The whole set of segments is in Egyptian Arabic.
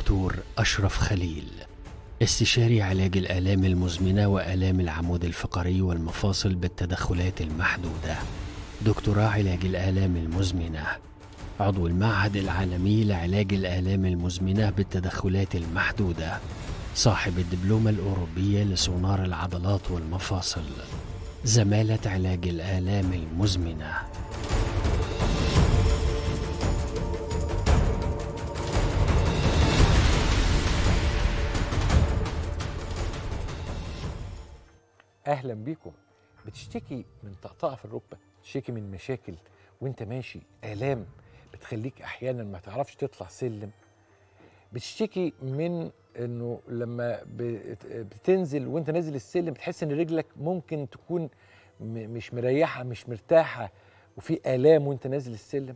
الدكتور أشرف خليل استشاري علاج الآلام المزمنة وآلام العمود الفقري والمفاصل بالتدخلات المحدودة دكتوراه علاج الآلام المزمنة عضو المعهد العالمي لعلاج الآلام المزمنة بالتدخلات المحدودة صاحب الدبلومة الأوروبية لسونار العضلات والمفاصل زمالة علاج الآلام المزمنة اهلا بيكم بتشتكي من طقطقه في الركبه بتشتكي من مشاكل وانت ماشي الام بتخليك احيانا ما تعرفش تطلع سلم بتشتكي من انه لما بت- بتنزل وانت نازل السلم بتحس ان رجلك ممكن تكون م- مش مريحه مش مرتاحه وفي الام وانت نازل السلم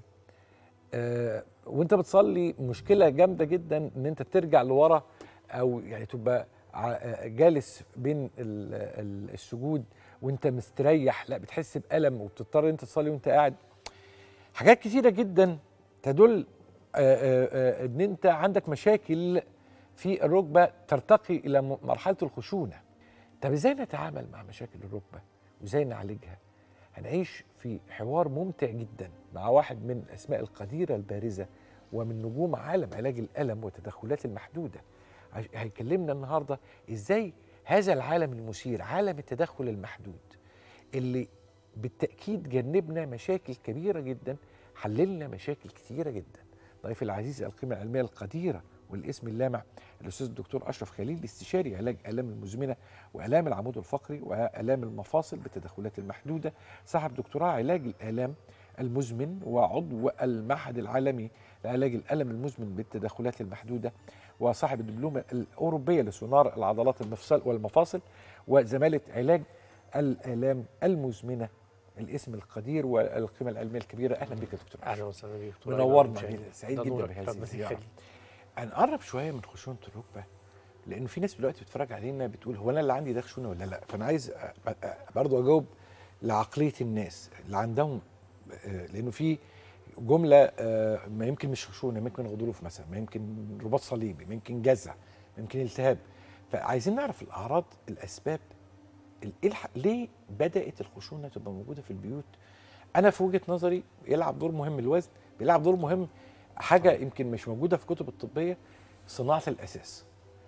آه وانت بتصلي مشكله جامده جدا ان انت ترجع لورا او يعني تبقى ع- جالس بين ال- ال- السجود وانت مستريح لا بتحس بالم وبتضطر انت تصلي وانت قاعد حاجات كتيره جدا تدل آه، آه، آه، ان انت عندك مشاكل في الركبه ترتقي الى م- مرحله الخشونه طب ازاي نتعامل مع مشاكل الركبه وازاي نعالجها هنعيش في حوار ممتع جدا مع واحد من الاسماء القديره البارزه ومن نجوم عالم علاج الالم والتدخلات المحدوده عش- هيكلمنا النهارده ازاي هذا العالم المثير عالم التدخل المحدود اللي بالتاكيد جنبنا مشاكل كبيره جدا حللنا مشاكل كتيره جدا ضيفي العزيز القيمه العلميه القديره والاسم اللامع الاستاذ الدكتور اشرف خليل استشاري علاج الام المزمنه والام العمود الفقري والام المفاصل بالتدخلات المحدوده صاحب دكتوراه علاج الالام المزمن وعضو المعهد العالمي لعلاج الالم المزمن بالتدخلات المحدوده وصاحب الدبلومه الاوروبيه لسونار العضلات المفصل والمفاصل وزماله علاج الالام المزمنه الاسم القدير والقيمه العلميه الكبيره اهلا بك يا دكتور اهلا وسهلا بيك دكتور منورنا أيمن. سعيد ده جدا نورك. بهذه ربنا الزياره يخليك. هنقرب شويه من خشونه الركبه لانه في ناس دلوقتي بتتفرج علينا بتقول هو انا اللي عندي ده خشونه ولا لا فانا عايز أ- أ- برضو اجاوب لعقليه الناس اللي عندهم آه، لانه في جمله آه، ما يمكن مش خشونه ممكن غضروف مثلا ما يمكن رباط صليبي ما يمكن جزع ما يمكن التهاب فعايزين نعرف الاعراض الاسباب ال- إيه الح- ليه بدات الخشونه تبقى موجوده في البيوت انا في وجهه نظري يلعب دور مهم الوزن بيلعب دور مهم حاجه يمكن مش موجوده في كتب الطبيه صناعه الاساس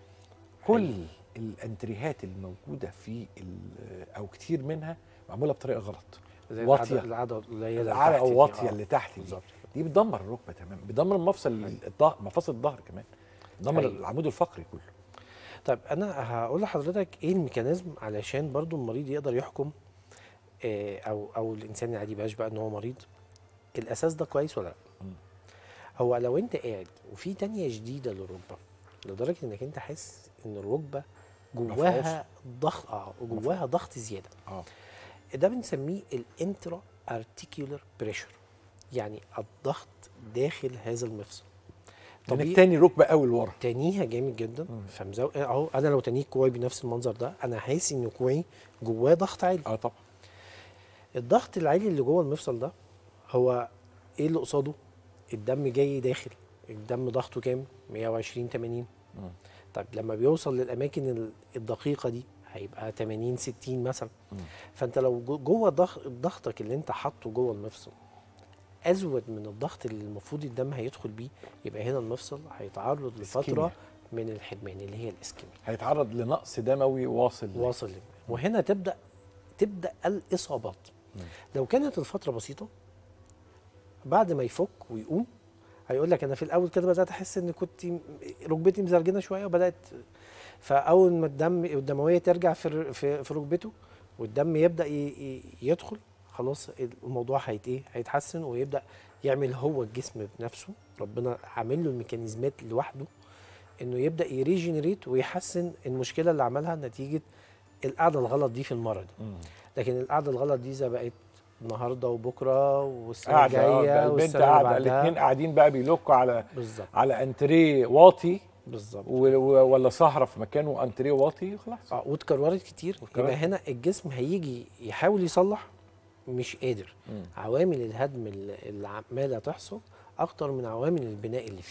كل الانتريهات الموجوده في ال- او كتير منها معموله بطريقه غلط زي واطية. العدد العدد القليله اللي العرق تحت دي. واطيه آه. اللي تحت دي بالظبط دي بتدمر الركبه تمام بتدمر المفصل الظهر مفاصل الظهر كمان بتدمر أيوة. العمود الفقري كله طيب انا هقول لحضرتك ايه الميكانيزم علشان برضو المريض يقدر يحكم آه، او او الانسان العادي يبقاش بقى ان هو مريض الاساس ده كويس ولا لا مم. هو لو انت قاعد وفي تانية جديده للركبه لدرجه انك انت حاسس ان الركبه جواها ضغط اه جواها ضغط زياده اه ده بنسميه الانترا ارتيكولار بريشر يعني الضغط داخل هذا المفصل انك تاني ركبه قوي لورا تانيها جامد جدا فمزو... اهو انا لو تانيت كوعي بنفس المنظر ده انا حاسس ان كوعي جواه ضغط عالي اه طبعا الضغط العالي اللي جوه المفصل ده هو ايه اللي قصاده الدم جاي داخل الدم ضغطه كام 120 80 مم. طيب لما بيوصل للاماكن ال- الدقيقه دي هيبقى 80 60 مثلا مم. فانت لو جو- جوه ضغط ضغطك اللي انت حاطه جوه المفصل ازود من الضغط اللي المفروض الدم هيدخل بيه يبقى هنا المفصل هيتعرض لفتره إسكيميا. من الحدمان اللي هي الاسكيميا هيتعرض لنقص دموي واصل واصل لم- وهنا تبدا تبدا الاصابات مم. لو كانت الفتره بسيطه بعد ما يفك ويقوم هيقول لك انا في الاول كده بدات احس ان كنت م- ركبتي مزرجنه شويه وبدات فاول ما الدم الدمويه ترجع في الر- في, في ركبته والدم يبدا ي- ي- يدخل خلاص الموضوع هيت ايه هيتحسن ويبدا يعمل هو الجسم بنفسه ربنا عامل له الميكانيزمات لوحده انه يبدا يريجنريت ويحسن المشكله اللي عملها نتيجه القعده الغلط دي في المرض مم. لكن القعده الغلط دي اذا بقت النهارده وبكره والسنه قاعده آه، الجايه بقى البنت والسنه اللي قاعده بعدها الاثنين قاعدين بقى بيلوكوا على بالظبط على انتريه واطي بالظبط و- و- ولا سهره في مكان وانتريه واطي خلاص اه واتكررت كتير واتكررت. يبقى هنا الجسم هيجي يحاول يصلح مش قادر مم. عوامل الهدم اللي اللي عماله تحصل اكتر من عوامل البناء اللي فيه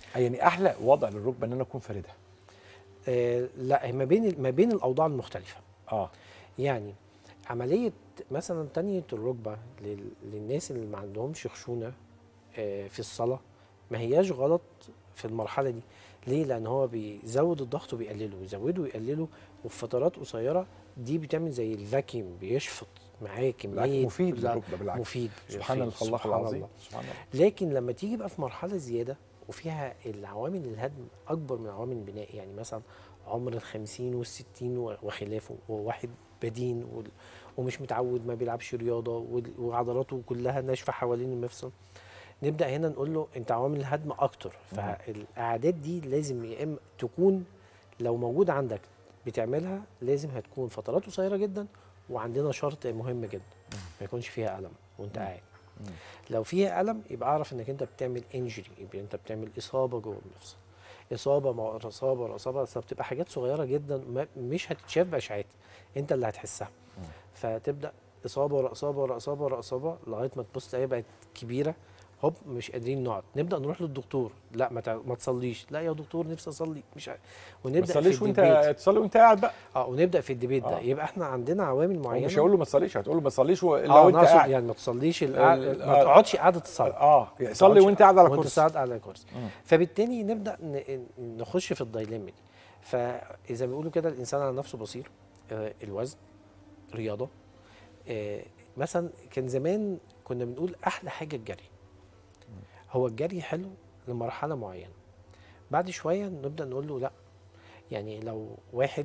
يعني احلى وضع للركبه ان انا اكون فاردها آه لا هي ما بين ما بين الاوضاع المختلفه اه يعني عمليه مثلا تانية الركبه لل- للناس اللي ما عندهمش خشونه آه في الصلاه ما هياش غلط في المرحله دي ليه لان هو بيزود الضغط وبيقلله يزوده ويقلله وفي فترات قصيره دي بتعمل زي الفاكيوم بيشفط معاه كميه بالعكس مفيد لا، للركبه بالعكس مفيد سبحان مفيد، الخلاق سبحان العظيم الله. سبحان الله لكن لما تيجي بقى في مرحله زياده وفيها العوامل الهدم اكبر من عوامل البناء يعني مثلا عمر الخمسين والستين و- وخلافه وواحد بدين وال- ومش متعود ما بيلعبش رياضه وال- وعضلاته كلها ناشفه حوالين المفصل نبدا هنا نقول له انت عوامل الهدم اكتر فالاعداد دي لازم يا اما تكون لو موجوده عندك بتعملها لازم هتكون فترات قصيره جدا وعندنا شرط مهم جدا ما يكونش فيها الم وانت قاعد لو فيها الم يبقى اعرف انك انت بتعمل انجري يبقى انت بتعمل اصابه جوه المفصل اصابه مع اصابه ورا اصابه بس بتبقى حاجات صغيره جدا ما مش هتتشاف باشعاعات انت اللي هتحسها فتبدا اصابه ورا اصابه ورا اصابه ورا اصابه لغايه ما تبص تلاقيها بقت كبيره هوب مش قادرين نقعد نبدا نروح للدكتور لا ما, تع... ما تصليش لا يا دكتور نفسي اصلي مش ع... ما ونبدا تصليش في وانت الديبيت تصلي وانت قاعد بقى اه ونبدا في الديبيت ده آه. يبقى احنا عندنا عوامل معينه مش هقول له ما تصليش هتقول له ما تصليش و- اه لو انت أنا أقصد قاعد يعني ما تصليش القع... ال- ما آه. تقعدش قعده الصلاه اه يعني صلي وانت قاعد على وانت كرسي قاعد على كرسي مم. فبالتالي نبدا ن- نخش في الدايليما دي فاذا بيقولوا كده الانسان على نفسه بصير آه الوزن رياضه آه مثلا كان زمان كنا بنقول احلى حاجه الجري هو الجري حلو لمرحله معينه بعد شويه نبدا نقول له لا يعني لو واحد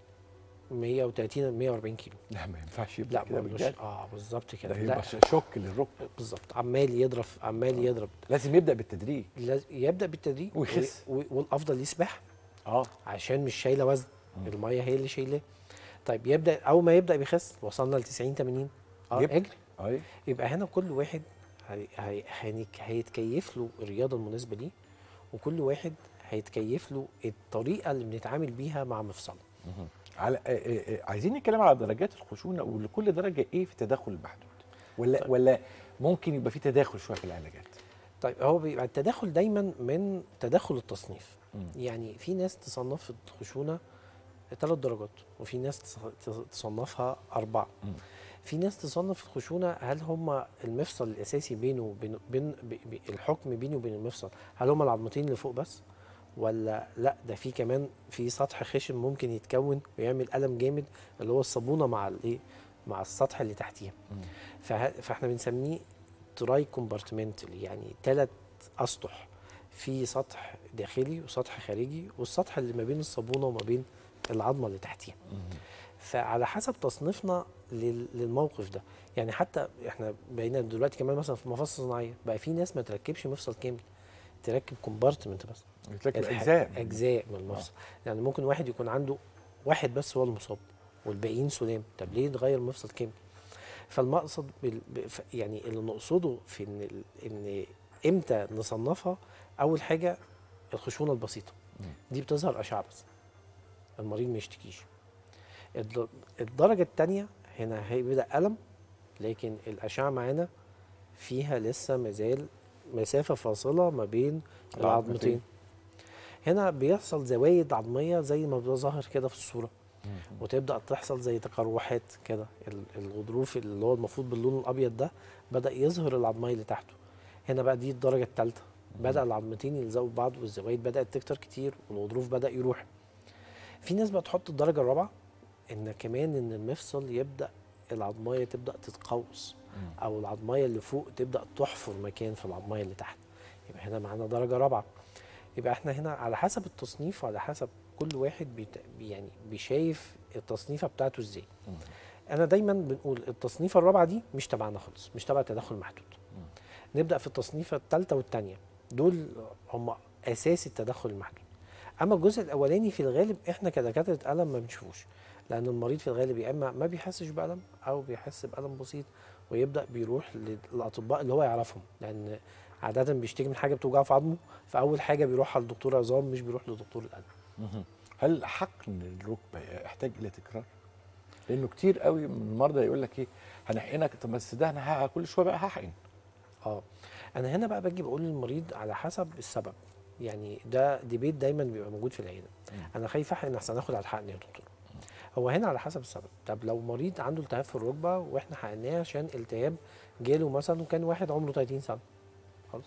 130 140 كيلو لا ما ينفعش يبدا لا كده ما بيقولوش بالجد اه بالظبط كده ده لا يبقى شوك للركبه بالظبط عمال يضرب عمال يضرب لازم يبدا بالتدريج لاز- يبدا بالتدريج ويخس. و- و- والافضل يسبح اه عشان مش شايله وزن الميه هي اللي شايلاه طيب يبدا اول ما يبدا بيخس وصلنا ل 90 80 اه يبقى. اجري اي يبقى هنا كل واحد هي- هي- هنك- هيتكيف له الرياضه المناسبه ليه وكل واحد هيتكيف له الطريقه اللي بنتعامل بيها مع مفصله على آه، آه، آه، عايزين نتكلم على درجات الخشونه ولكل درجه ايه في التدخل المحدود ولا ولا ممكن يبقى في تداخل شويه في العلاجات طيب هو بيبقى التدخل دايما من تدخل التصنيف مم. يعني في ناس تصنف الخشونه ثلاث درجات وفي ناس تص- تص- تصنفها أربعة مم. في ناس تصنف الخشونة هل هم المفصل الأساسي بينه وبين بين ب- ب- الحكم بينه وبين المفصل هل هم العظمتين اللي فوق بس ولا لا ده في كمان في سطح خشن ممكن يتكون ويعمل ألم جامد اللي هو الصابونة مع الايه مع السطح اللي تحتيها مم. فه- فاحنا بنسميه تراي كومبارتمنتال يعني ثلاث اسطح في سطح داخلي وسطح خارجي والسطح اللي ما بين الصابونه وما بين العظمه اللي تحتيها فعلى حسب تصنيفنا لل- للموقف ده يعني حتى احنا بقينا دلوقتي كمان مثلا في مفاصل صناعيه بقى في ناس ما تركبش مفصل كامل تركب كومبارتمنت بس بتركب الح- اجزاء اجزاء من المفصل يعني ممكن واحد يكون عنده واحد بس هو المصاب والباقيين سلام طب ليه نغير مفصل كامل فالمقصد بال... ب- ف- يعني اللي نقصده في ان ال... ان امتى نصنفها اول حاجه الخشونه البسيطه دي بتظهر اشعه بس المريض ما يشتكيش الد- الدرجه الثانيه هنا هيبدا الم لكن الاشعه معانا فيها لسه مازال مسافه فاصله ما بين العظمتين. العظمتين هنا بيحصل زوايد عظميه زي ما بيظهر كده في الصوره وتبدا تحصل زي تقرحات كده ال- الغضروف اللي هو المفروض باللون الابيض ده بدا يظهر العظميه اللي تحته هنا بقى دي الدرجه الثالثه بدا العظمتين يلزقوا في بعض والزوايد بدات تكتر كتير والغضروف بدا يروح في ناس بقى تحط الدرجه الرابعه ان كمان ان المفصل يبدا العظميه تبدا تتقوس او العظميه اللي فوق تبدا تحفر مكان في العظميه اللي تحت يبقى هنا معانا درجه رابعه يبقى احنا هنا على حسب التصنيف وعلى حسب كل واحد بيت يعني بيشايف التصنيفه بتاعته ازاي انا دايما بنقول التصنيفه الرابعه دي مش تبعنا خالص مش تبع التدخل المحدود نبدا في التصنيفه الثالثه والثانيه دول هم اساس التدخل المحدود اما الجزء الاولاني في الغالب احنا كدكاتره الم ما بنشوفوش لان المريض في الغالب يا اما ما بيحسش بالم او بيحس بالم بسيط ويبدا بيروح للاطباء اللي هو يعرفهم لان عاده بيشتكي من حاجه بتوجعه في عظمه فاول حاجه بيروح على الدكتور عظام مش بيروح لدكتور القلب مهم. هل حقن الركبه يحتاج الى تكرار؟ لانه كتير قوي من المرضى يقول لك ايه هنحقنك طب بس ده انا ه- كل شويه بقى هحقن اه انا هنا بقى باجي بقول للمريض على حسب السبب يعني ده ديبيت دايما بيبقى موجود في العياده انا خايف احقن احسن اخد على الحقن يا دكتور هو هنا على حسب السبب طب لو مريض عنده التهاب في الركبه واحنا حقناه عشان التهاب جاله مثلا وكان واحد عمره 30 سنه خلاص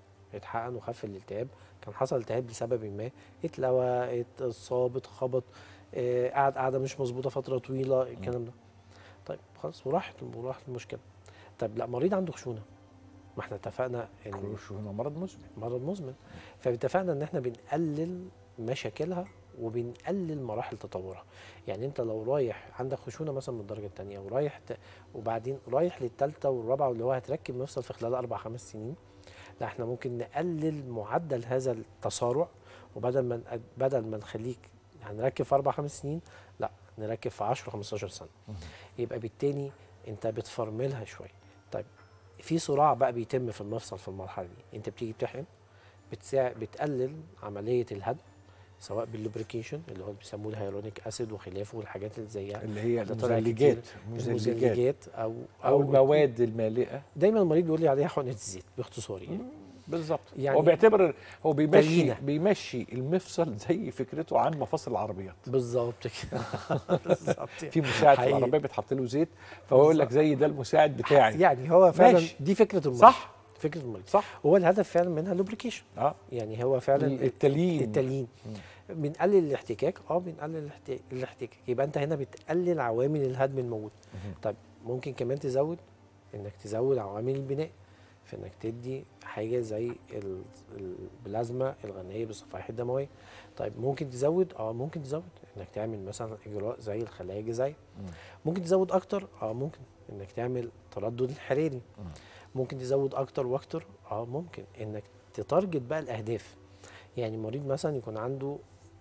اتحقن وخف الالتهاب كان حصل التهاب لسبب ما اتلوى اتصاب اتخبط آه، قعد قعده مش مظبوطه فتره طويله الكلام ده طيب خلاص وراحت وراحت المشكله طب لا مريض عنده خشونه ما احنا اتفقنا ان الخشونه مرض مزمن مرض مزمن فاتفقنا ان احنا بنقلل مشاكلها وبنقلل مراحل تطورها يعني انت لو رايح عندك خشونه مثلا من الدرجه الثانيه ورايح ت... وبعدين رايح للثالثه والرابعه واللي هو هتركب مفصل في خلال اربع خمس سنين لا احنا ممكن نقلل معدل هذا التسارع وبدل ما ن- بدل ما نخليك هنركب في اربع خمس سنين لا نركب في 10 15 سنه يبقى بالتالي انت بتفرملها شويه طيب في صراع بقى بيتم في المفصل في المرحله دي انت بتيجي بتحقن بتساع بتقلل عمليه الهدم سواء باللوبريكيشن اللي هو بيسموه الهيالورونيك اسيد وخلافه والحاجات اللي زيها اللي هي اللي طلع المزلجات كتير. المزلجات المزلجات او او المواد المالئه دايما المريض بيقول لي عليها حقنه الزيت باختصار يعني بالظبط يعني يعني هو بيعتبر هو بيمشي تليينة. بيمشي المفصل زي فكرته عن مفاصل العربيات بالظبط كده بالظبط في مساعد في حقيقي. العربيه بيتحط له زيت فهو يقول لك زي ده المساعد بتاعي يعني هو فعلا ماشي. دي فكره المريض صح فكره المريض صح هو الهدف فعلا منها لوبريكيشن اه يعني هو فعلا التليين. التليين بنقلل الاحتكاك اه بنقلل الاحت- الاحتكاك يبقى انت هنا بتقلل عوامل الهدم الموجوده طيب ممكن كمان تزود انك تزود عوامل البناء في انك تدي حاجه زي ال- البلازما الغنيه بالصفائح الدمويه طيب ممكن تزود اه ممكن تزود انك تعمل مثلا اجراء زي الخلايا الجذعيه ممكن تزود اكتر اه ممكن انك تعمل تردد الحراري ممكن تزود اكتر واكتر اه ممكن انك تتارجت بقى الاهداف يعني مريض مثلا يكون عنده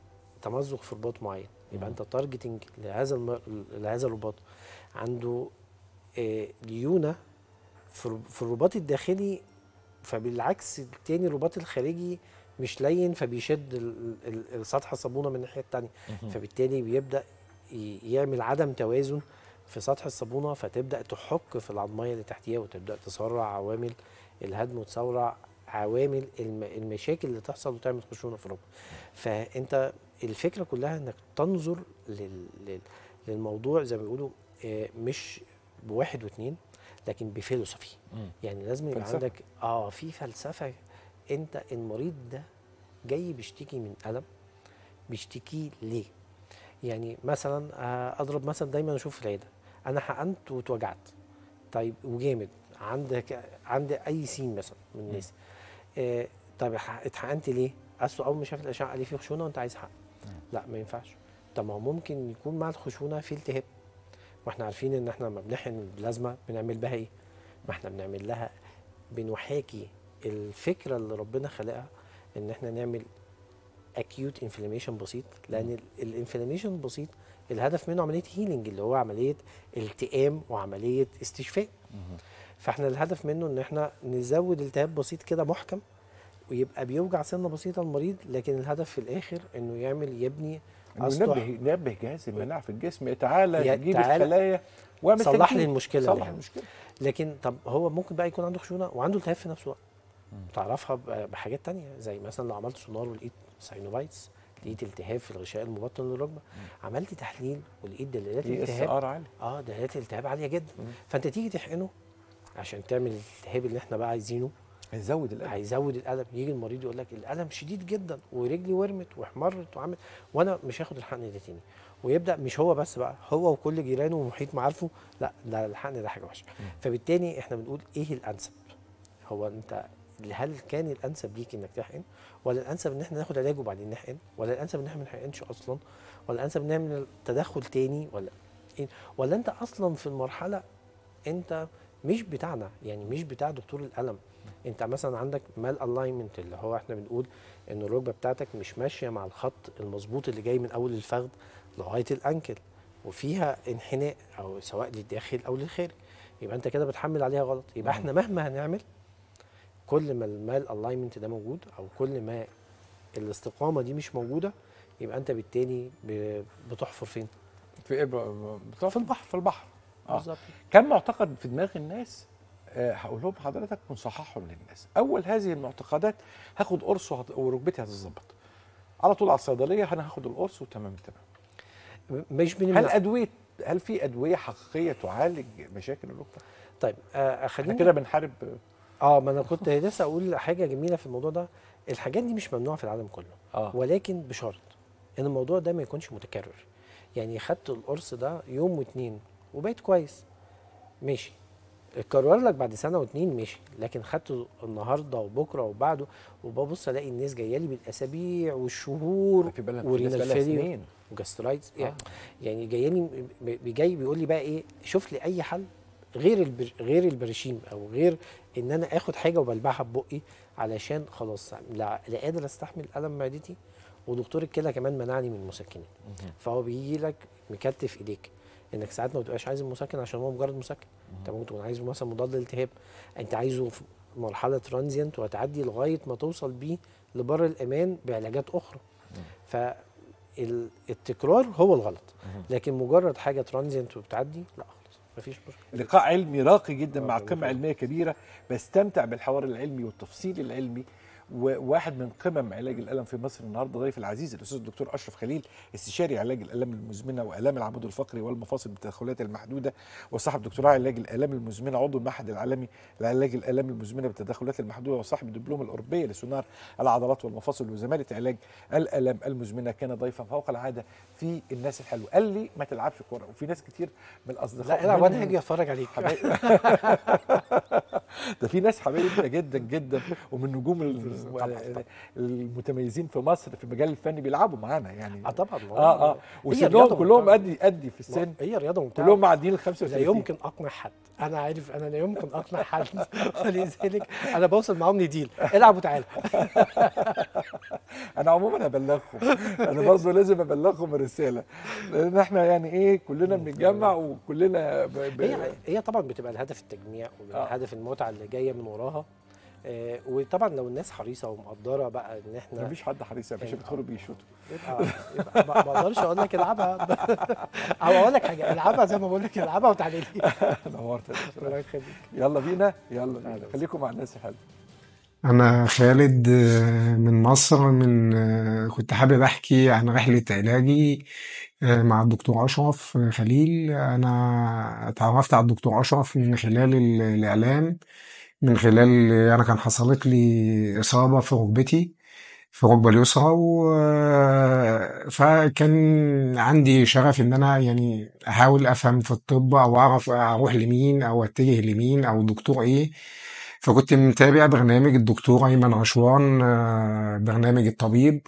تمزق في رباط معين يبقى انت تارجتنج لهذا الم... لهذا الرباط عنده آه ليونه في الر- في الرباط الداخلي فبالعكس التاني الرباط الخارجي مش لين فبيشد ال- ال- السطح الصابونه من الناحيه التانيه فبالتالي بيبدا ي- يعمل عدم توازن في سطح الصابونه فتبدا تحك في العظميه اللي تحتيها وتبدا تسرع عوامل الهدم وتسرع عوامل الم- المشاكل اللي تحصل وتعمل خشونه في الركبه فانت الفكره كلها انك تنظر لل... لل... للموضوع زي ما بيقولوا آه، مش بواحد واثنين لكن بفيلوسفي يعني لازم يبقى فلسفة. عندك اه في فلسفه انت المريض ده جاي بيشتكي من الم بيشتكي ليه يعني مثلا آه، اضرب مثلا دايما اشوف في العياده انا حقنت واتوجعت طيب وجامد عندك عند اي سين مثلا من الناس آه طيب ح- اتحقنت ليه؟ اصله اول ما شاف الاشعه قال لي في خشونه وانت عايز حقن لا ما ينفعش طب ما هو ممكن يكون مع الخشونه في التهاب واحنا عارفين ان احنا لما بنحقن البلازما بنعمل بها ايه؟ ما احنا بنعمل لها بنحاكي الفكره اللي ربنا خلقها ان احنا نعمل اكيوت انفلاميشن بسيط لان الانفلاميشن البسيط الهدف منه عمليه هيلينج اللي هو عمليه التئام وعمليه استشفاء فاحنا الهدف منه ان احنا نزود التهاب بسيط كده محكم ويبقى بيوجع سنه بسيطه المريض لكن الهدف في الاخر انه يعمل يبني انه أسطح. ينبه ينبه جهاز المناعه في الجسم تعالى يا- جيب تعالى الخلايا واعمل صلح لي تركيب. المشكله صلح اللي عندي. المشكله لكن طب هو ممكن بقى يكون عنده خشونه وعنده التهاب في نفس الوقت تعرفها ب- بحاجات تانية زي مثلا لو عملت سونار ولقيت ساينوفايتس لقيت التهاب في الغشاء المبطن للركبه عملت تحليل ولقيت دلالات اي اس الالتهاب ار عالي اه دلالات الالتهاب عاليه جدا فانت تيجي تحقنه عشان تعمل الالتهاب اللي احنا بقى عايزينه هنزود القلب هيزود الالم يجي المريض يقول لك الالم شديد جدا ورجلي ورمت واحمرت وعمل وانا مش هاخد الحقن ده تاني ويبدا مش هو بس بقى هو وكل جيرانه ومحيط معارفه لا ده الحقن ده حاجه وحشه فبالتالي احنا بنقول ايه الانسب هو انت هل كان الانسب ليك انك تحقن ولا الانسب ان احنا ناخد علاج وبعدين نحقن ولا الانسب ان احنا ما نحقنش اصلا ولا الانسب نعمل تدخل تاني ولا إيه؟ ولا انت اصلا في المرحله انت مش بتاعنا يعني مش بتاع دكتور الالم انت مثلا عندك مال الاينمنت اللي هو احنا بنقول ان الركبه بتاعتك مش ماشيه مع الخط المظبوط اللي جاي من اول الفخذ لغايه الانكل وفيها انحناء او سواء للداخل او للخارج يبقى انت كده بتحمل عليها غلط يبقى احنا مهما هنعمل كل ما المال الاينمنت ده موجود او كل ما الاستقامه دي مش موجوده يبقى انت بالتالي ب- بتحفر فين في إيه ب- ب- في البحر في البحر اه بالظبط كان معتقد في دماغ الناس آه، هقول لهم حضرتك ونصححهم للناس اول هذه المعتقدات هاخد قرص وهت- وركبتي هتتظبط على طول على الصيدليه انا هاخد القرص وتمام تمام مش هل بنمنع ادويه هل في ادويه حقيقيه تعالج مشاكل الركبه طيب آه احنا خلينا كده بنحارب اه ما انا كنت لسه اقول حاجه جميله في الموضوع ده الحاجات دي مش ممنوعه في العالم كله اه ولكن بشرط ان الموضوع ده ما يكونش متكرر يعني خدت القرص ده يوم واتنين وبقيت كويس ماشي اتكرر لك بعد سنه واتنين ماشي لكن خدته النهارده وبكره وبعده وببص الاقي الناس جايه لي بالاسابيع والشهور في بالك ورينال بالنسبه لها فيلير سنين وجاسترايتس آه. يعني, يعني جاي لي جاي بيقول لي بقى ايه شوف لي اي حل غير البر غير البرشيم او غير ان انا اخد حاجه وبلبعها ببقي علشان خلاص لا, لا قادر استحمل الم معدتي ودكتور الكلى كمان منعني من المسكنات فهو بيجي لك مكتف ايديك انك ساعات ما بتبقاش عايز المسكن عشان هو مجرد مسكن انت ممكن تكون عايزه مثلا مضاد التهاب انت عايزه في مرحله ترانزيانت وهتعدي لغايه ما توصل بيه لبر الامان بعلاجات اخرى فالتكرار هو الغلط لكن مجرد حاجه ترانزيانت وبتعدي لا خلاص مفيش مشكله لقاء علمي راقي جدا آه، مع الله قمه يخليك. علميه كبيره بستمتع بالحوار العلمي والتفصيل العلمي وواحد من قمم علاج الالم في مصر النهارده ضيف العزيز الاستاذ الدكتور اشرف خليل استشاري علاج الالام المزمنه والام العمود الفقري والمفاصل بالتدخلات المحدوده وصاحب دكتوراه علاج الالام المزمنه عضو المعهد العالمي لعلاج الالام المزمنه بالتدخلات المحدوده وصاحب الدبلوم الاوروبيه لسونار العضلات والمفاصل وزماله علاج الالام المزمنه كان ضيفا فوق العاده في الناس الحلوه قال لي ما تلعبش كوره وفي ناس كتير من الاصدقاء لا العب وانا منهم- هاجي اتفرج عليك حبايب ده في ناس حبايبنا جدا جدا ومن نجوم ال- طبعاً، طبعاً. المتميزين في مصر في المجال الفني بيلعبوا معانا يعني اه طبعا ما هو- اه اه هي وسنهم رياضة كلهم ممتعة. قدي قدي في السن هي رياضه ممتعه كلهم معديين ال لا 35 يمكن اقنع حد انا عارف انا لا يمكن اقنع حد ولذلك انا بوصل معاهم نديل العب وتعالى انا عموما هبلغهم انا برضه لازم ابلغهم الرساله لان احنا يعني ايه كلنا بنتجمع وكلنا ب... ب... هي هي طبعا بتبقى الهدف التجميع آه. والهدف المتعه اللي جايه من وراها آه وطبعا لو الناس حريصه ومقدره بقى ان احنا مفيش حد حريص يا باشا يعني بيدخلوا بيشوطوا يبقى, يبقى ما ما اقدرش اقول لك العبها او اقول لك حاجه العبها زي ما بقول لك العبها وتعالى لي نورت يا باشا. الله يخليك يلا بينا يلا بينا تعالى. خليكم مع الناس الحلوه أنا خالد آه، من مصر من آه، كنت حابب أحكي عن رحلة علاجي آه، مع الدكتور أشرف خليل أنا اتعرفت على الدكتور أشرف من خلال ال- الإعلام من خلال أنا كان حصلت لي إصابة في ركبتي في الركبة اليسرى و... فكان عندي شغف إن أنا يعني أحاول أفهم في الطب أو أعرف أروح لمين أو أتجه لمين أو دكتور إيه فكنت متابع برنامج الدكتور أيمن رشوان آه، برنامج الطبيب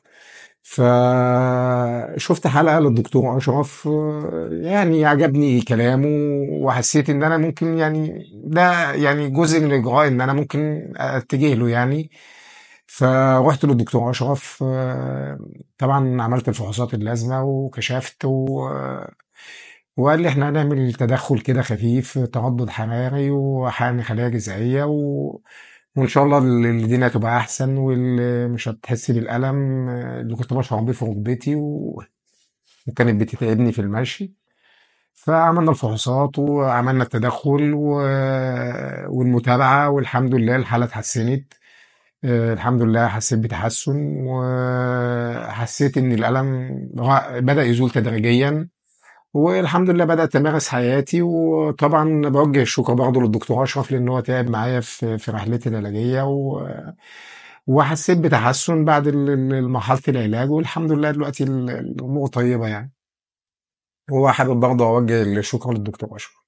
فشفت حلقة للدكتور أشرف آه، يعني عجبني كلامه وحسيت إن أنا ممكن يعني ده يعني جزء من الإجراء إن أنا ممكن أتجه له يعني فرحت للدكتور أشرف آه، طبعا عملت الفحوصات اللازمة وكشفت و وقال لي احنا هنعمل تدخل كده خفيف تردد حراري وحقن خلايا جذعية و... وان شاء الله ال- الدنيا تبقى احسن ومش هتحس بالالم اللي كنت بشعر بيه في ركبتي و... وكانت بتتعبني في المشي فعملنا الفحوصات وعملنا التدخل و... والمتابعة والحمد لله الحالة اتحسنت آه، الحمد لله حسيت بتحسن وحسيت ان الالم بدأ يزول تدريجيا والحمد لله بدأت أمارس حياتي وطبعا بوجه الشكر برضه للدكتور أشرف لأن هو تعب معايا في في رحلتي العلاجية و... وحسيت بتحسن بعد ال- ال- مرحلة العلاج والحمد لله دلوقتي ال- الأمور طيبة يعني. وحابب برضه أوجه الشكر للدكتور أشرف.